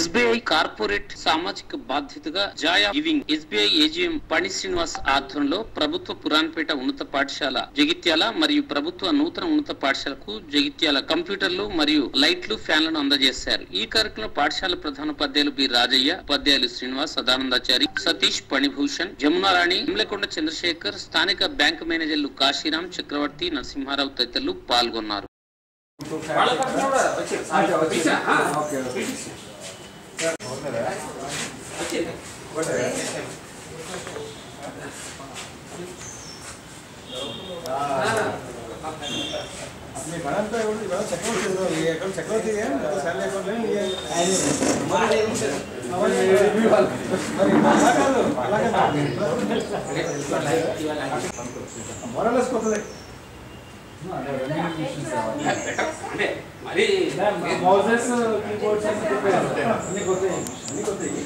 SBI corporate సామాజిక బాధ్యతగా joy of giving SBI AGM Pani Srinivas ఆధ్వర్యంలో ప్రభుత్వ పురాణపేట ఉన్నత పాఠశాల జగిత్యాల మరియు ప్రభుత్వ నూతన ఉన్నత పాఠశాలకు జగిత్యాల కంప్యూటర్లు మరియు లైట్లు ఫ్యాన్లను అందజేశారు ఈ కార్యక్రమంలో పాఠశాల ప్రధానోపాధ్యాయులు బి రాజయ్య ఉపాధ్యాయులు శ్రీనివాస్ సదానందాచారి సతీష్ పణిభూషణ్ జమునారాణి ఇమ్లకొండ చంద్రశేఖర్ స్థానిక బ్యాంకు మేనేజర్లు కాశీరాం చక్రవర్తి నరసింహారావు తదితరులు పాల్గొన్నారు మీ పనంతా ఎవరు ఇవాళ చక్రవర్తి ఏదో ఈ అకౌంట్ చక్రవర్తి ఏం? శాలరీ అకౌంట్ ఏం? ఏ- అవన్నీ మరి అలా కాదు, అలాగే కాదు. మొరలెస్ కొత్తదే. మౌజెస్ కీబోర్డ్స్ అన్ని చెప్పారు అన్ని కొత్తవి, అన్ని కొత్తవి.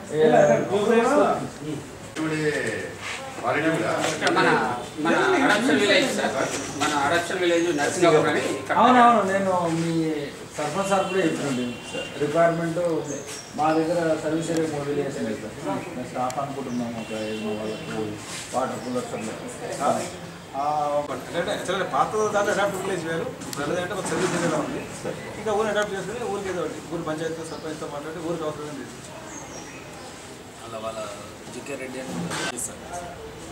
మన మన అడప్షన్ విలేజ్ సార్ మన అడప్షన్ విలేజ్ నర్సింగాపురం అని ఇక్కడ అవునవును నేను మీ సర్పంచ్ సార్ కూడా చెప్పండి రిక్వైర్మెంట్ మా దగ్గర సర్వీస్ ఏరియా మూడు వేలు వేసాను సార్ మేము స్టాఫ్ అనుకుంటున్నాము ఒక ఐదు మంది వాళ్ళకు వాటర్ కూలర్స్ అన్నీ. ఆ, అంటే యాక్చువల్గా పాత దాంట్లో అడాప్ట్ విలేజ్ వేరు ఇప్పుడు అంటే ఒక సర్వీస్ ఏరియా ఉంది ఇంకా ఊరు అడాప్ట్ చేసుకుని ఊరికి ఏదో ఒకటి ఊరు పంచాయతీ సర్పంచ్తో మాట్లాడి ఊరికి అవసరం లేదు అలా వాళ్ళ జికే రెడ్డి అని చేస్తారు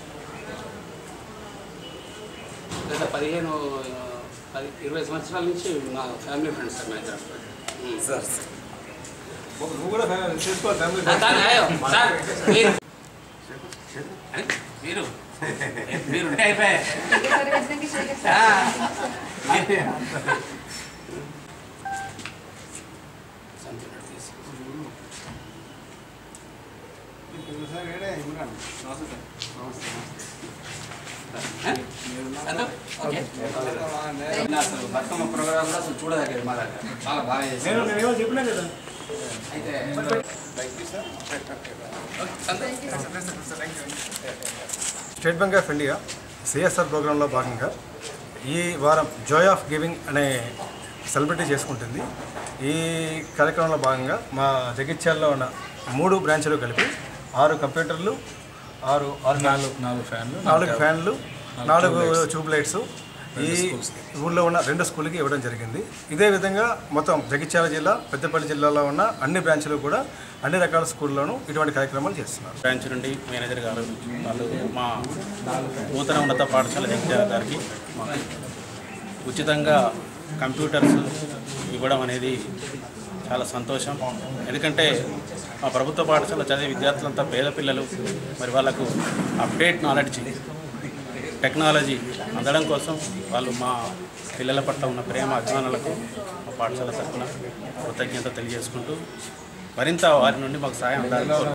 గత పదిహేను పది ఇరవై సంవత్సరాల నుంచి మా ఫ్యామిలీ ఫ్రెండ్స్ సార్ మా ఇద్దరు సార్ నువ్వు కూడా చేసుకోవాలి ఫ్యామిలీ ఆ, సార్, అయ్యో, సార్, మీరు అరే, మీరు మీరు ఉంటే అయిపోయాయి ఆ, సంథింగ్ like this. ఆ? సంతు? ఓకే. నిన్న అసలు బతుకమ్మ ప్రోగ్రామ్ కూడా అసలు చూడదగ్గది మా దగ్గర చాలా బాగా నేను చేశారు నేనేమో చెప్పినా కదా అయితే సంతు? State bank of India CSR ప్రోగ్రాంలో భాగంగా ఈ వారం జాయ్ ఆఫ్ గివింగ్ అనే సెలబ్రిటీ చేసుకుంటుంది ఈ కార్యక్రమంలో భాగంగా మా జగిత్యాల్లో ఉన్న మూడు బ్రాంచ్లు కలిపి ఆరు కంప్యూటర్లు ఆరు ఆరు ఫ్యాన్లు నాలుగు ఫ్యాన్లు నాలుగు ఫ్యాన్లు నాలుగు ట్యూబ్ లైట్స్ ఈ ఊళ్ళో ఉన్న రెండు స్కూల్కి ఇవ్వడం జరిగింది ఇదే విధంగా మొత్తం జగిత్యాల జిల్లా పెద్దపల్లి జిల్లాలో ఉన్న అన్ని బ్రాంచ్లు కూడా అన్ని రకాల స్కూల్లోనూ ఇటువంటి కార్యక్రమాలు చేస్తున్నారు బ్రాంచ్ నుండి మేనేజర్ గారు వాళ్ళు మా నూతన ఉన్నత పాఠశాల జగిత్యాల గారికి మాకు ఉచితంగా కంప్యూటర్స్ ఇవ్వడం అనేది చాలా సంతోషం ఎందుకంటే మా ప్రభుత్వ పాఠశాల చదివే విద్యార్థులంతా పేద పిల్లలు మరి వాళ్ళకు అప్డేట్ నాలెడ్జ్ టెక్నాలజీ అందడం కోసం వాళ్ళు మా పిల్లల పట్ల ఉన్న ప్రేమ అభిమానులకు మా పాఠశాల తరఫున కృతజ్ఞత తెలియజేసుకుంటూ మరింత వారి నుండి మాకు సాయం అందాలని కోరుకుంటున్నాను.